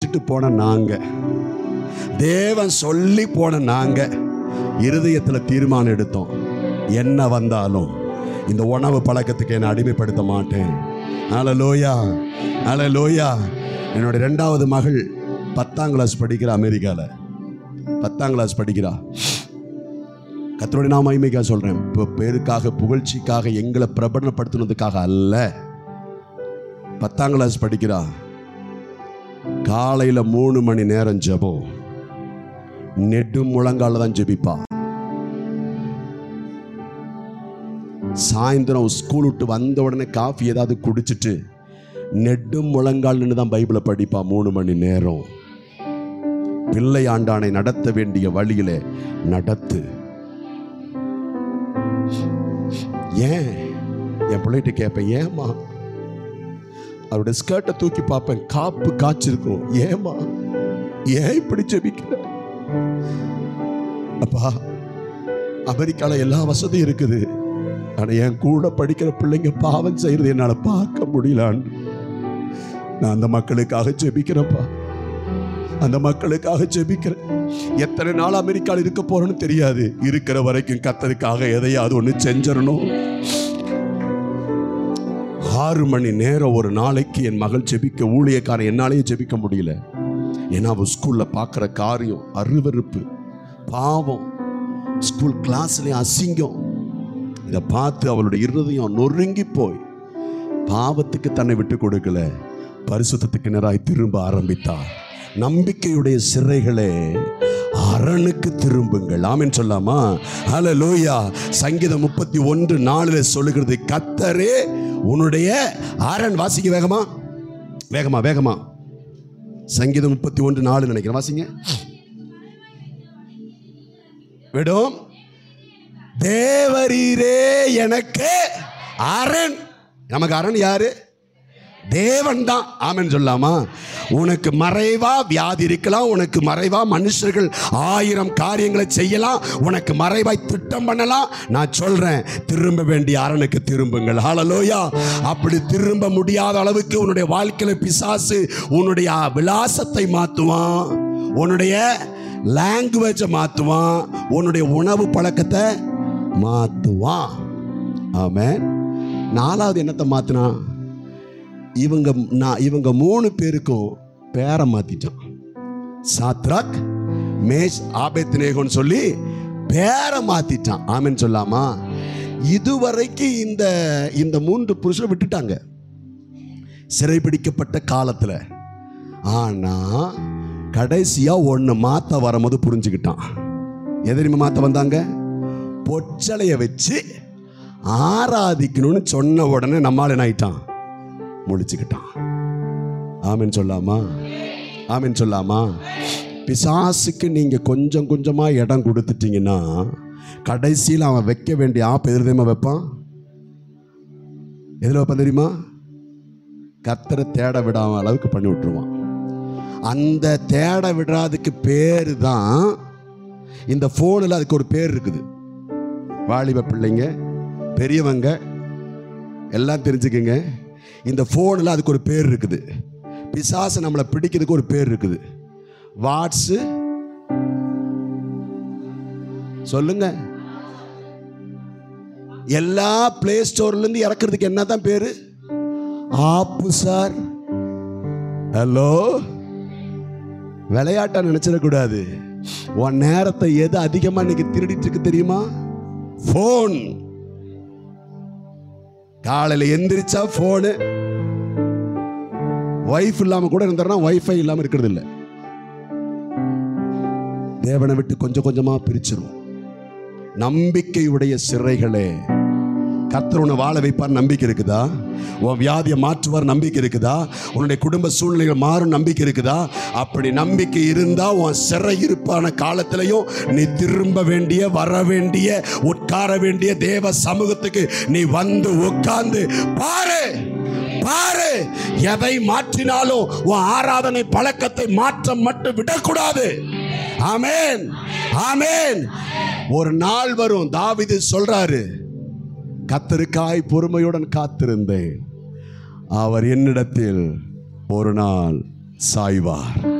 செஞ்சுட்டு போன நாங்க தேவன் சொல்லி போன நாங்க இருதயத்தில் தீர்மானம் எடுத்தோம் என்ன வந்தாலும் இந்த உணவு பழக்கத்துக்கு என்னை அடிமைப்படுத்த மாட்டேன் அல லோயா அல லோயா என்னோட ரெண்டாவது மகள் பத்தாம் கிளாஸ் படிக்கிற அமெரிக்காவில் பத்தாம் கிளாஸ் படிக்கிறா கத்தருடைய நான் மகிமைக்காக சொல்கிறேன் இப்போ பேருக்காக புகழ்ச்சிக்காக எங்களை பிரபலப்படுத்தினதுக்காக அல்ல பத்தாம் கிளாஸ் படிக்கிறா காலையில் மூணு மணி நேரம் ஜெபம் நெடு முழங்கால தான் ஜெபிப்பா சாயந்தரம் ஸ்கூல் விட்டு வந்த உடனே காஃபி ஏதாவது குடிச்சிட்டு நெடு முழங்கால் நின்று தான் பைபிளை படிப்பா மூணு மணி நேரம் பிள்ளை ஆண்டானை நடத்த வேண்டிய வழியிலே நடத்து ஏன் என் பிள்ளைகிட்ட கேட்பேன் ஏமா அவருடைய ஸ்கர்ட்டை தூக்கி பார்ப்பேன் காப்பு காய்ச்சிருக்கும் ஏமா ஏன் இப்படி ஜெபிக்கிற அப்பா அமெரிக்கால எல்லா வசதியும் இருக்குது ஆனா என் கூட படிக்கிற பிள்ளைங்க பாவம் செய்யறது என்னால பார்க்க முடியலான்னு நான் அந்த மக்களுக்காக ஜெபிக்கிறேன்ப்பா அந்த மக்களுக்காக ஜெபிக்கிறேன் எத்தனை நாள் அமெரிக்காவில் இருக்க போறேன்னு தெரியாது இருக்கிற வரைக்கும் கத்தருக்காக எதையாவது ஒன்று செஞ்சிடணும் ஆறு மணி நேரம் ஒரு நாளைக்கு என் மகள் ஜெபிக்க ஊழியக்காரன் என்னாலேயே ஜெபிக்க முடியல ஏன்னா அவள் ஸ்கூலில் பார்க்குற காரியம் அருவருப்பு பாவம் ஸ்கூல் கிளாஸ்லேயும் அசிங்கம் இதை பார்த்து அவளுடைய இருதயம் நொறுங்கி போய் பாவத்துக்கு தன்னை விட்டு கொடுக்கல பரிசுத்தத்துக்கு நேராய் திரும்ப ஆரம்பித்தார் நம்பிக்கையுடைய சிறைகளே அரணுக்கு திரும்புங்கள் ஆமென் சொல்லாமா ஹல லோயா சங்கீதம் முப்பத்தி ஒன்று நாலுல சொல்லுகிறது கத்தரே உன்னுடைய அரண் வாசிக்க வேகமா வேகமா வேகமா சங்கீதம் முப்பத்தி ஒன்று நாலு நினைக்கிறேன் வாசிங்க விடும் தேவரீரே எனக்கு அரண் நமக்கு அரண் யாரு தேவன் தான் ஆமென் சொல்லாமா உனக்கு மறைவா வியாதி இருக்கலாம் உனக்கு மறைவா மனுஷர்கள் ஆயிரம் காரியங்களை செய்யலாம் உனக்கு மறைவாய் திட்டம் பண்ணலாம் நான் சொல்றேன் திரும்ப வேண்டிய அரணுக்கு திரும்புங்கள் ஹalleluya அப்படி திரும்ப முடியாத அளவுக்கு உன்னுடைய வாழ்க்கையில பிசாசு உன்னுடைய விலாசத்தை மாத்துவான் உன்னுடைய லாங்குவேஜை மாத்துவான் உன்னுடைய உணவு பழக்கத்தை மாத்துவான் ஆமென் நாலாவது என்னத்தை மாத்தினான் இவங்க நான் இவங்க மூணு பேருக்கும் பேரை மாத்திட்டான் சாத்ராக் மேஷ் ஆபேத்னேகோன்னு சொல்லி பேரை மாத்திட்டான் ஆமென்னு சொல்லாமா இதுவரைக்கும் இந்த இந்த மூன்று புருஷனை விட்டுட்டாங்க சிறைபிடிக்கப்பட்ட காலத்தில் ஆனா கடைசியா ஒன்று மாத்த வரும்போது புரிஞ்சுக்கிட்டான் எதிரிமை மாத்த வந்தாங்க பொச்சலைய வச்சு ஆராதிக்கணும்னு சொன்ன உடனே நம்மால் என்ன ஆயிட்டான் முழிச்சுக்கிட்டான் ஆமென் சொல்லாமா ஆமென் சொல்லாமா பிசாசுக்கு நீங்க கொஞ்சம் கொஞ்சமா இடம் கொடுத்துட்டீங்கன்னா கடைசியில் அவன் வைக்க வேண்டிய ஆப் எதிர் தெரியுமா வைப்பான் எதில் வைப்பான் தெரியுமா கத்தரை தேட விடாம அளவுக்கு பண்ணி விட்டுருவான் அந்த தேட விடாததுக்கு பேர் தான் இந்த ஃபோனில் அதுக்கு ஒரு பேர் இருக்குது வாலிப பிள்ளைங்க பெரியவங்க எல்லாம் தெரிஞ்சுக்குங்க இந்த ஃபோனில் அதுக்கு ஒரு பேர் இருக்குது பிசாசு நம்மளை பிடிக்கிறதுக்கு ஒரு பேர் இருக்குது வாட்ஸு சொல்லுங்க எல்லா பிளே ஸ்டோர்லேருந்து இறக்குறதுக்கு என்ன தான் பேர் ஆப்பு சார் ஹலோ விளையாட்டா நினைச்சிடக்கூடாது உன் நேரத்தை எது அதிகமாக இன்னைக்கு திருடிட்டு இருக்கு தெரியுமா ஃபோன் காலையில் எந்திரிச்சா ஃபோனு ஒய்ஃப் இல்லாமல் கூட இருந்தாருன்னா ஒய்ஃபை இல்லாமல் இருக்கிறது இல்லை தேவனை விட்டு கொஞ்சம் கொஞ்சமாக பிரிச்சிரும் நம்பிக்கையுடைய சிறைகளே கர்த்தர் உன்னை வாழ வைப்பார் நம்பிக்கை இருக்குதா உன் வியாதியை மாற்றுவார் நம்பிக்கை இருக்குதா உன்னுடைய குடும்ப சூழ்நிலைகள் மாறும் நம்பிக்கை இருக்குதா அப்படி நம்பிக்கை இருந்தா உன் சிறை இருப்பான காலத்திலையும் நீ திரும்ப வேண்டிய வர வேண்டிய உட்கார வேண்டிய தேவ சமூகத்துக்கு நீ வந்து உட்கார்ந்து பாரு பாரு எதை மாற்றினாலும் உன் ஆராதனை பழக்கத்தை மாற்ற மட்டும் விடக்கூடாது ஆமென் ஆமென் ஒரு நாள் வரும் தாவிது சொல்றாரு கத்தருக்காய் பொறுமையுடன் காத்திருந்தேன் அவர் என்னிடத்தில் ஒரு நாள் சாய்வார்